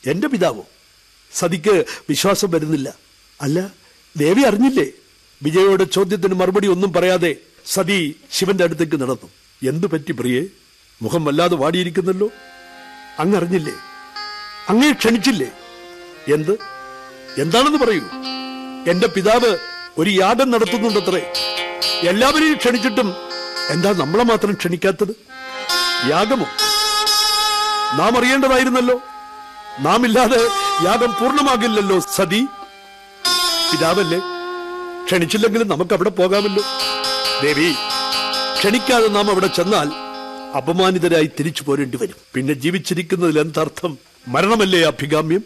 എന്റെ പിതാവോ സതിക്ക് വിശ്വാസം വരുന്നില്ല അല്ല ദേവി അറിഞ്ഞില്ലേ വിജയോടെ ചോദ്യത്തിന് മറുപടി ഒന്നും പറയാതെ സതി ശിവന്റെ അടുത്തേക്ക് നടന്നു എന്തു പറ്റി പ്രിയേ മുഖം വല്ലാതെ വാടിയിരിക്കുന്നല്ലോ അങ്ങ് അറിഞ്ഞില്ലേ അങ്ങേ ക്ഷണിച്ചില്ലേ എന്ത് എന്താണെന്ന് പറയൂ എന്റെ പിതാവ് ഒരു യാഗം നടത്തുന്നുണ്ടത്രേ എല്ലാവരെയും ക്ഷണിച്ചിട്ടും എന്താ നമ്മളെ മാത്രം ക്ഷണിക്കാത്തത് യാഗമോ നാം അറിയേണ്ടതായിരുന്നല്ലോ നാം ഇല്ലാതെ യാഗം പൂർണ്ണമാകില്ലല്ലോ സതി പിതാവല്ലേ ക്ഷണിച്ചില്ലെങ്കിലും നമുക്ക് അവിടെ പോകാമല്ലോ ദേവി ക്ഷണിക്കാതെ നാം അവിടെ ചെന്നാൽ അപമാനിതരായി തിരിച്ചു പോരേണ്ടി വരും പിന്നെ ജീവിച്ചിരിക്കുന്നതിൽ എന്തർത്ഥം മരണമല്ലേ അഭികാമ്യം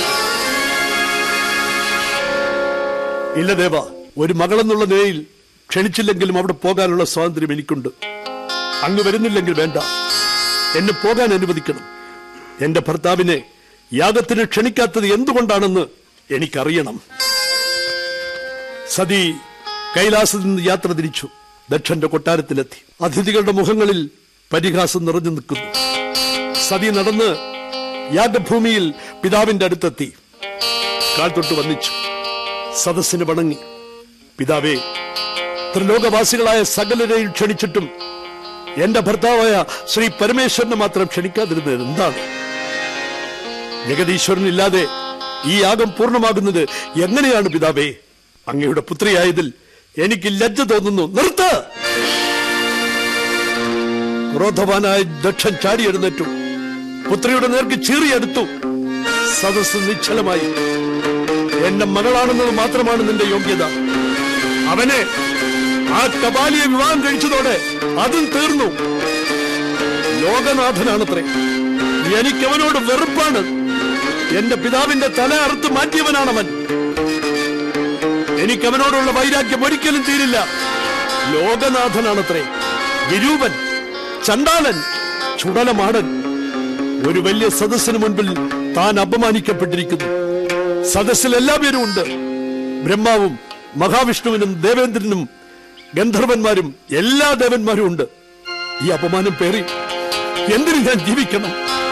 ഇല്ല ദേവ ഒരു മകളെന്നുള്ള നിലയിൽ ക്ഷണിച്ചില്ലെങ്കിലും അവിടെ പോകാനുള്ള സ്വാതന്ത്ര്യം എനിക്കുണ്ട് അങ്ങ് വരുന്നില്ലെങ്കിൽ വേണ്ട എന്നെ പോകാൻ അനുവദിക്കണം എന്റെ ഭർത്താവിനെ യാഗത്തിന് ക്ഷണിക്കാത്തത് എന്തുകൊണ്ടാണെന്ന് എനിക്കറിയണം സതി കൈലാസത്തിൽ നിന്ന് യാത്ര തിരിച്ചു ദക്ഷന്റെ കൊട്ടാരത്തിലെത്തി അതിഥികളുടെ മുഖങ്ങളിൽ പരിഹാസം നിറഞ്ഞു നിൽക്കുന്നു സതി നടന്ന് യാഗഭൂമിയിൽ പിതാവിന്റെ അടുത്തെത്തി കാൽ തൊട്ട് വന്നിച്ചു സദസ്സിന് വണങ്ങി പിതാവേ ത്രിലോകവാസികളായ സകലരെയും ക്ഷണിച്ചിട്ടും എന്റെ ഭർത്താവായ ശ്രീ പരമേശ്വരനെ മാത്രം ക്ഷണിക്കാതിരുന്നത് എന്താണ് ജഗദീശ്വരനില്ലാതെ ഈ യാഗം പൂർണ്ണമാകുന്നത് എങ്ങനെയാണ് പിതാവേ അങ്ങയുടെ പുത്രിയായതിൽ എനിക്ക് ലജ്ജ തോന്നുന്നു നിർത്ത് ക്രോധവാനായ ദക്ഷൻ ചാടി എഴുന്നേറ്റു പുത്രിയുടെ നേർക്ക് ചീറിയെടുത്തു സദസ് നിശ്ചലമായി എന്റെ മകളാണെന്നത് മാത്രമാണ് നിന്റെ യോഗ്യത അവനെ ആ കപാലിയെ വിവാഹം കഴിച്ചതോടെ അതും തീർന്നു ലോകനാഥനാണത്രേ എനിക്കവനോട് വെറുപ്പാണ് എന്റെ പിതാവിന്റെ തല അറുത്ത് മാറ്റിയവനാണവൻ എനിക്കവനോടുള്ള വൈരാഗ്യം ഒരിക്കലും തീരില്ല ലോകനാഥനാണത്രേ വിരൂപൻ ചണ്ടാലൻ ചുടലമാടൻ ഒരു വലിയ സദസ്സിന് മുൻപിൽ താൻ അപമാനിക്കപ്പെട്ടിരിക്കുന്നു സദസ്സിൽ എല്ലാവരും ഉണ്ട് ബ്രഹ്മാവും മഹാവിഷ്ണുവിനും ദേവേന്ദ്രനും ഗന്ധർവന്മാരും എല്ലാ ദേവന്മാരും ഉണ്ട് ഈ അപമാനം പേറി എന്തിനു ഞാൻ ജീവിക്കണം